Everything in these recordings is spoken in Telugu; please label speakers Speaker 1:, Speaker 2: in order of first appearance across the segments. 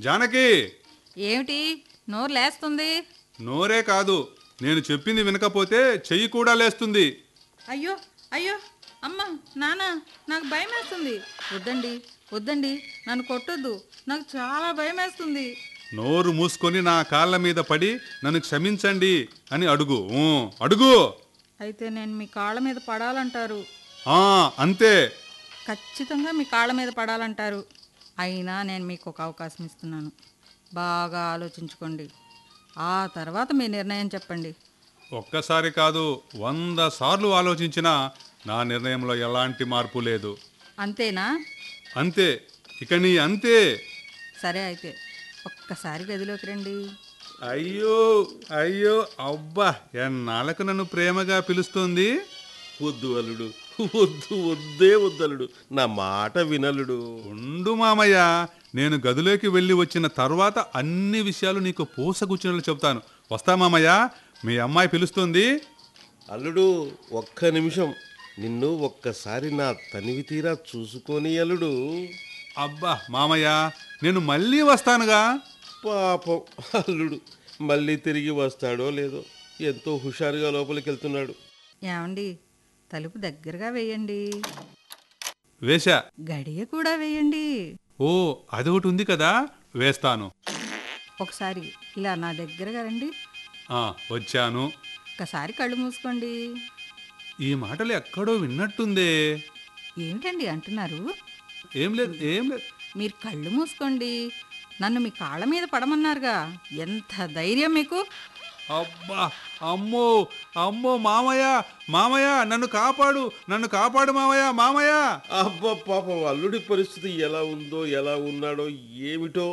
Speaker 1: జానకి
Speaker 2: ఏమిటి నోరు లేస్తుంది
Speaker 1: నోరే కాదు నేను చెప్పింది వినకపోతే చెయ్యి కూడా లేస్తుంది
Speaker 2: అయ్యో అయ్యో అమ్మ నాన్న నాకు భయం వేస్తుంది వద్దండి వద్దండి నన్ను కొట్టొద్దు నాకు చాలా భయం వేస్తుంది
Speaker 1: నోరు మూసుకొని నా కాళ్ళ మీద పడి నన్ను క్షమించండి అని అడుగు ఊ, అడుగు
Speaker 2: అయితే నేను మీ కాళ్ళ మీద పడాలంటారు
Speaker 1: ఆ అంతే
Speaker 2: ఖచ్చితంగా మీ కాళ్ళ మీద పడాలంటారు అయినా నేను మీకు ఒక అవకాశం ఇస్తున్నాను బాగా ఆలోచించుకోండి ఆ తర్వాత మీ నిర్ణయం చెప్పండి
Speaker 1: ఒక్కసారి కాదు వంద సార్లు ఆలోచించినా నా నిర్ణయంలో ఎలాంటి మార్పు లేదు
Speaker 2: అంతేనా
Speaker 1: అంతే ఇక నీ అంతే
Speaker 2: సరే అయితే ఒక్కసారి గదిలోకి రండి
Speaker 1: అయ్యో అయ్యో అబ్బా ఎన్నాళ్ళకు నన్ను ప్రేమగా పిలుస్తుంది
Speaker 3: వద్దు అల్లుడు వద్దు వద్దే వద్దలుడు నా మాట వినలుడు
Speaker 1: ఉండు మామయ్య నేను గదిలోకి వెళ్ళి వచ్చిన తర్వాత అన్ని విషయాలు నీకు పూసగుచ్చినట్లు చెప్తాను వస్తా మామయ్య మీ అమ్మాయి పిలుస్తుంది
Speaker 3: అల్లుడు ఒక్క నిమిషం నిన్ను ఒక్కసారి నా తనివి తీరా చూసుకొని అల్లుడు
Speaker 1: అబ్బా మామయ్య నేను మళ్ళీ వస్తానుగా
Speaker 3: పాపం అల్లుడు మళ్ళీ తిరిగి వస్తాడో లేదో ఎంతో హుషారుగా లోపలికి వెళ్తున్నాడు
Speaker 2: ఏమండి తలుపు దగ్గరగా వేయండి
Speaker 1: వేశా
Speaker 2: గడియ కూడా వేయండి
Speaker 1: ఓ అదొకటి ఉంది కదా వేస్తాను
Speaker 2: ఒకసారి ఇలా నా దగ్గరగా రండి
Speaker 1: ఆ, వచ్చాను
Speaker 2: ఒక్కసారి కళ్ళు మూసుకోండి
Speaker 1: ఈ మాటలు ఎక్కడో విన్నట్టుందే
Speaker 2: ఏమిటండి అంటున్నారు
Speaker 1: ఏం లేదు ఏం లేదు
Speaker 2: మీరు కళ్ళు మూసుకోండి నన్ను మీ కాళ్ళ మీద పడమన్నారుగా ఎంత ధైర్యం మీకు
Speaker 1: అబ్బా అమ్మో అమ్మో మామయ్య మామయ్య నన్ను కాపాడు నన్ను కాపాడు మామయ్య మామయ్య
Speaker 3: అబ్బా పాపం అల్లుడి పరిస్థితి ఎలా ఉందో ఎలా ఉన్నాడో ఏమిటో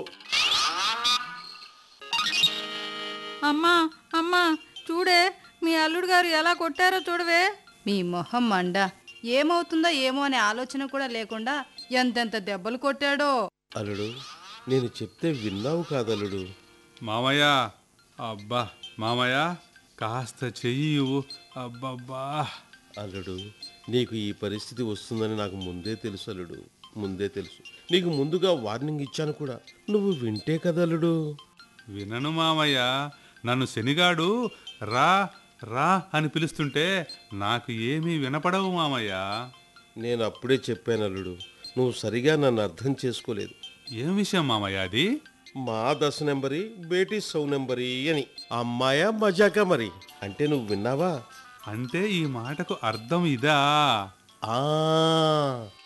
Speaker 2: అమ్మా అమ్మా చూడే మీ అల్లుడు గారు ఎలా కొట్టారో చూడవే
Speaker 4: మీ మొహం మండ ఏమవుతుందో ఏమో అనే ఆలోచన కూడా లేకుండా ఎంతెంత దెబ్బలు కొట్టాడో
Speaker 3: అల్లుడు నేను చెప్తే విన్నావు కాదల్లుడు
Speaker 1: మామయ్య అబ్బా మామయ్య కాస్త చెయ్యి ఇవ్వు. అబ్బబ్బా
Speaker 3: అల్లుడు నీకు ఈ పరిస్థితి వస్తుందని నాకు ముందే తెలుసు అల్లుడు ముందే తెలుసు నీకు ముందుగా వార్నింగ్ ఇచ్చాను కూడా నువ్వు వింటే కదా అల్లుడు
Speaker 1: వినను మామయ్య నన్ను శనిగాడు రా రా అని పిలుస్తుంటే నాకు ఏమీ వినపడవు మామయ్య
Speaker 3: నేను అప్పుడే చెప్పాను అల్లుడు నువ్వు సరిగా నన్ను అర్థం చేసుకోలేదు
Speaker 1: ఏం విషయం మామయ్య అది
Speaker 3: మా దశ నెంబరి బేటీ సౌ నెంబరి అని అమ్మాయా మజాకా మరి అంటే నువ్వు విన్నావా
Speaker 1: అంటే ఈ మాటకు అర్థం ఇదా
Speaker 3: ఆ